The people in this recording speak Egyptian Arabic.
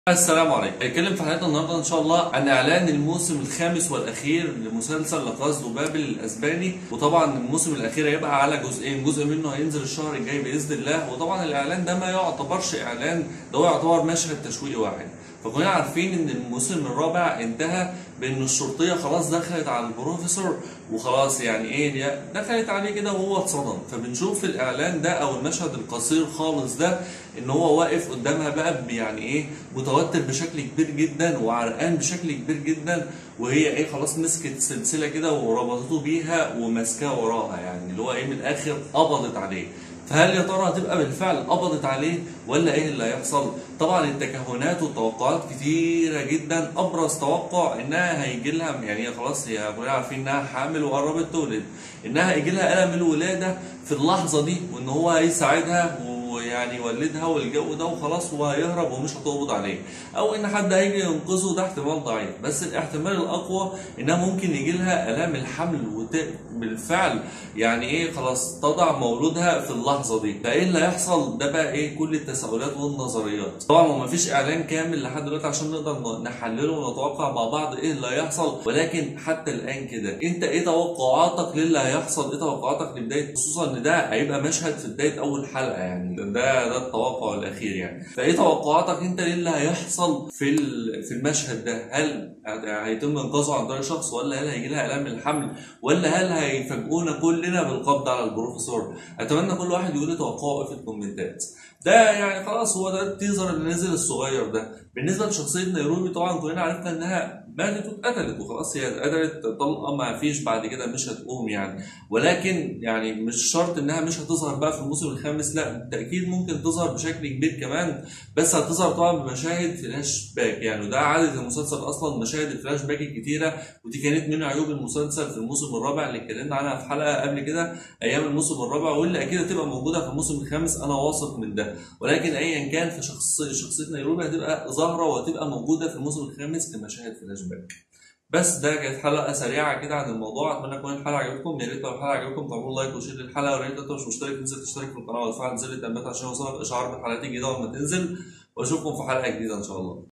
السلام عليكم هنتكلم في حلقتنا النهارده ان شاء الله عن اعلان الموسم الخامس والاخير لمسلسل لقاز بابل الاسباني وطبعا الموسم الاخير هيبقى على جزئين جزء منه هينزل الشهر الجاي باذن الله وطبعا الاعلان ده ما يعتبرش اعلان ده هو يعتبر مشهد تشويقي واحد فكلنا عارفين ان الموسم الرابع انتهى بان الشرطيه خلاص دخلت على البروفيسور وخلاص يعني ايه دخلت عليه كده وهو اتصدم فبنشوف في الاعلان ده او المشهد القصير خالص ده ان هو واقف قدامها بقى يعني ايه متوتر بشكل كبير جدا وعرقان بشكل كبير جدا وهي ايه خلاص مسكت سلسله كده وربطته بيها وماسكاها وراها يعني اللي هو ايه من الاخر قبضت عليه فهل يا ترى هتبقى بالفعل قبضت عليه ولا ايه اللي هيحصل؟ طبعا التكهنات والتوقعات كتيره جدا ابرز توقع انها هيجي لها يعني هي خلاص هي كلنا عارفين انها حامل وقربت تولد انها هيجي لها الم الولاده في اللحظه دي وان هو هيساعدها ويعني يولدها والجو ده وخلاص وهيهرب ومش هتقبض عليه او ان حد هيجي ينقذه ده احتمال ضعيف بس الاحتمال الاقوى انها ممكن يجي لها الام الحمل وت... بالفعل يعني ايه خلاص تضع مولودها في اللحظه دي فايه اللي هيحصل ده بقى ايه كل التساؤلات والنظريات طبعا ما فيش اعلان كامل لحد دلوقتي عشان نقدر نحلله ونتوقع مع بعض ايه اللي هيحصل ولكن حتى الان كده انت ايه توقعاتك للي هيحصل ايه توقعاتك لبدايه خصوصا ان ده هيبقى مشهد في بدايه اول حلقه يعني ده ده التوقع الاخير يعني فايه توقعاتك انت للي هيحصل في في المشهد ده هل هيتم انقاذه عن طريق شخص ولا هل هيجي لها الام الحمل ولا هل هيفاجئونا كلنا بالقبض على البروفيسور اتمنى كل واحد يقول لي توقعه في الكومنتات ده يعني خلاص هو ده التيزر اللي نزل الصغير ده بالنسبه لشخصيه نيروبي طبعا كلنا عرفنا انها ماتت واتقتلت وخلاص هي اتقتلت طلقه ما فيش بعد كده مش هتقوم يعني ولكن يعني مش شرط انها مش هتظهر بقى في الموسم الخامس لا بالتاكيد ممكن تظهر بشكل كبير كمان بس هتظهر طبعا بمشاهد فلاش باك يعني وده عاده المسلسل اصلا مشاهد الفلاش باك الكتيره ودي كانت من عيوب المسلسل في الموسم الرابع اللي اتكلمنا عنها في حلقه قبل كده ايام الموسم الرابع واللي اكيد هتبقى موجوده في الموسم الخامس انا واثق من ده ولكن ايا كان فشخص شخصيه نيروبي هتبقى ظاهره وهتبقى موجوده في الموسم الخامس كمشاهد فلاش باك بس ده كانت حلقه سريعه كده عن الموضوع اتمنى تكون الحلقه عجبتكم يا ريت لو الحلقه عجبتكم تعملوا لايك وشير للحلقه ويا ريت انت مش مشترك تنزل تشترك في القناه وتفعل زر التنبيهات عشان يوصلك اشعار بالحلقات الجديده لما تنزل واشوفكم في حلقه جديده ان شاء الله